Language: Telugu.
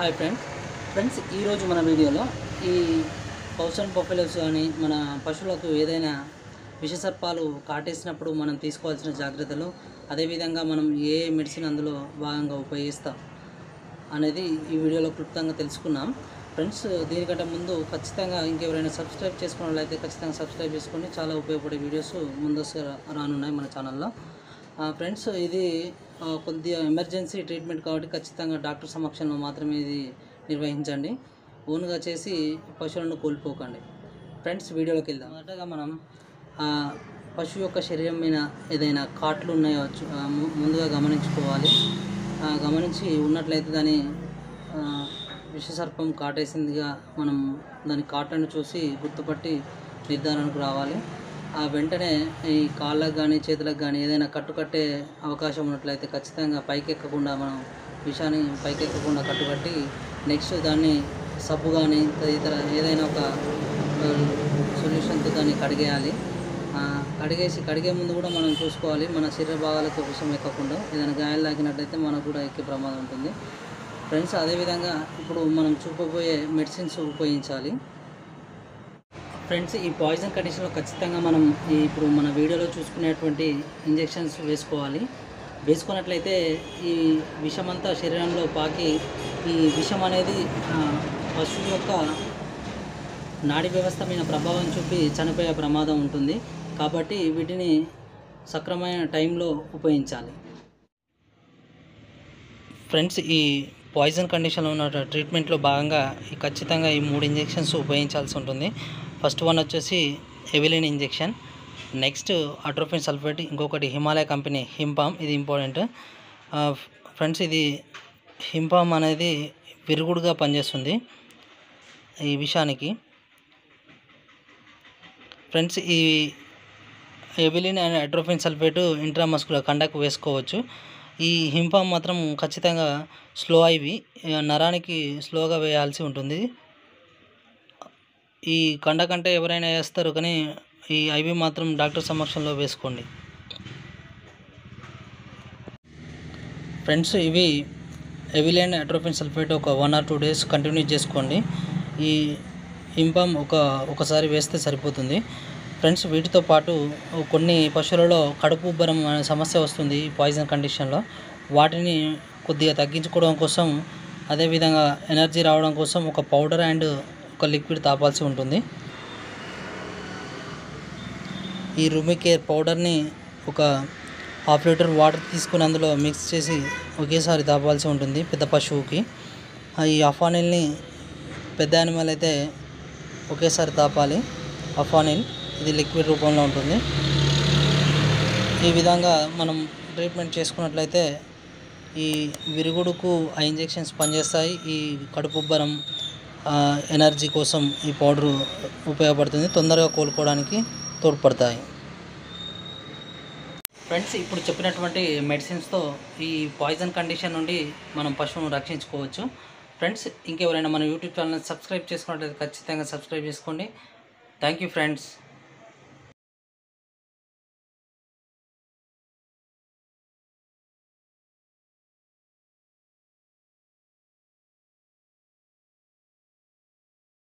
హాయ్ ఫ్రెండ్స్ ఫ్రెండ్స్ ఈరోజు మన వీడియోలో ఈ పౌసన్ బొఫెలోస్ కానీ మన పశువులకు ఏదైనా విషసర్పాలు కాటేసినప్పుడు మనం తీసుకోవాల్సిన జాగ్రత్తలు అదేవిధంగా మనం ఏ మెడిసిన్ అందులో భాగంగా ఉపయోగిస్తాం అనేది ఈ వీడియోలో క్లుప్తంగా తెలుసుకున్నాం ఫ్రెండ్స్ దీనికంటే ముందు ఖచ్చితంగా ఇంకెవరైనా సబ్స్క్రైబ్ చేసుకున్నట్లయితే ఖచ్చితంగా సబ్స్క్రైబ్ చేసుకోండి చాలా ఉపయోగపడే వీడియోస్ ముందస్తు రానున్నాయి మన ఛానల్లో ఆ, ఫ్రెండ్స్ ఇది ఆ, కొద్దిగా ఎమర్జెన్సీ ట్రీట్మెంట్ కాబట్టి ఖచ్చితంగా డాక్టర్ సమక్షంలో మాత్రమే ఇది నిర్వహించండి ఓన్గా చేసి పశువులను కోల్పోకండి ఫ్రెండ్స్ వీడియోలోకి వెళ్దాం మొదటగా మనం ఆ, పశువు యొక్క శరీరం మీద ఏదైనా కాట్లు ఉన్నాయో చూ- ఆ, ము- ముందుగా గమనించుకోవాలి ఆ, గమనించి ఉన్నట్లయితే దాని ఆ, విషసర్పం కాటేసిందిగా మనం దాని కాట్లను చూసి గుర్తుపట్టి నిర్ధారణకు రావాలి ఆ వెంటనే ఈ కాళ్ళకు కానీ చేతులకు కానీ ఏదైనా కట్టుకట్టే అవకాశం ఉన్నట్లయితే ఖచ్చితంగా పైకెక్కకుండా మనం విషాన్ని పైకెక్కకుండా కట్టుకట్టి నెక్స్ట్ దాన్ని సబ్బు కానీ తదితర ఏదైనా ఒక సొల్యూషన్తో దాన్ని కడిగేయాలి ఆ, కడిగేసి కడిగే ముందు కూడా మనం చూసుకోవాలి మన శరీర భాగాలకు విషం ఎక్కకుండా ఏదైనా గాయాలు తాకినట్లయితే మనకు కూడా ఎక్కే ప్రమాదం ఉంటుంది ఫ్రెండ్స్ అదేవిధంగా ఇప్పుడు మనం చూపబోయే మెడిసిన్స్ ఉపయోగించాలి ఫ్రెండ్స్ ఈ పాయిజన్ కండిషన్లో ఖచ్చితంగా మనం ఈ ఇప్పుడు మన వీడియోలో చూసుకునేటువంటి ఇంజెక్షన్స్ వేసుకోవాలి వేసుకున్నట్లయితే ఈ విషం అంతా శరీరంలో పాకి ఈ విషం అనేది ఆ, పశువు యొక్క నాడీ వ్యవస్థ మీద ప్రభావం చూపి చనిపోయే ప్రమాదం ఉంటుంది కాబట్టి వీటిని సక్రమైన టైంలో ఉపయోగించాలి ఫ్రెండ్స్ ఈ పాయిజన్ కండిషన్లో ఉన్న ట్రీట్మెంట్లో భాగంగా ఈ ఖచ్చితంగా ఈ మూడు ఇంజెక్షన్స్ ఉపయోగించాల్సి ఉంటుంది ఫస్ట్ వన్ వచ్చేసి ఎవిలిన్ ఇంజెక్షన్ నెక్స్ట్ అట్రోఫిన్ సల్ఫేట్ ఇంకొకటి హిమాలయ కంపెనీ హింపామ్ ఇది ఇంపార్టెంట్ ఫ్రెండ్స్ ఇది హింపామ్ అనేది విరుగుడుగా పనిచేస్తుంది ఈ విషానికి ఫ్రెండ్స్ ఈ ఎవిలిన్ అండ్ అట్రోఫిన్ సల్ఫేట్ ఇంట్రామస్కులర్ కండకు వేసుకోవచ్చు ఈ హింపామ్ మాత్రం ఖచ్చితంగా స్లో అవి నరానికి స్లోగా వేయాల్సి ఉంటుంది ఈ కండ కంటే ఎవరైనా వేస్తారు కానీ ఈ ఐవి మాత్రం డాక్టర్ సమక్షంలో వేసుకోండి ఫ్రెండ్స్ ఇవి ఎవిలియన్ అట్రోఫిన్ సల్ఫేట్ ఒక one or two days continue చేసుకోండి ఈ ఇంపామ్ ఒక ఒకసారి వేస్తే సరిపోతుంది ఫ్రెండ్స్ వీటితో పాటు కొన్ని పశువులలో కడుపు ఉబ్బరం అనే సమస్య వస్తుంది ఈ పాయిజన్ కండిషన్లో వాటిని కొద్దిగా తగ్గించుకోవడం కోసం అదేవిధంగా ఎనర్జీ రావడం కోసం ఒక పౌడర్ అండ్ ఒక లిక్విడ్ తాపాల్సి ఉంటుంది ఈ రూమికేర్ పౌడర్ని ఒక హాఫ్ లీటర్ వాటర్ తీసుకుని అందులో మిక్స్ చేసి ఒకేసారి తాపాల్సి ఉంటుంది పెద్ద పశువుకి ఆ ఈ అఫానిల్ని పెద్ద యానిమల్ అయితే ఒకేసారి తాపాలి అఫానిల్ ఇది లిక్విడ్ రూపంలో ఉంటుంది ఈ విధంగా మనం ట్రీట్మెంట్ చేసుకున్నట్లయితే ఈ విరుగుడుకు ఆ ఇంజెక్షన్స్ పనిచేస్తాయి ఈ కడుపు ఉబ్బరం ఆ, ఎనర్జీ కోసం ఈ పౌడరు ఉపయోగపడుతుంది తొందరగా కోలుకోవడానికి తోడ్పడతాయి ఫ్రెండ్స్ ఇప్పుడు చెప్పినటువంటి మెడిసిన్స్తో ఈ పాయిజన్ కండిషన్ నుండి మనం పశువును రక్షించుకోవచ్చు ఫ్రెండ్స్ ఇంకెవరైనా మన యూట్యూబ్ ఛానల్ సబ్స్క్రైబ్ చేసుకున్నట్లయితే ఖచ్చితంగా సబ్స్క్రైబ్ చేసుకోండి థ్యాంక్ యూ ఫ్రెండ్స్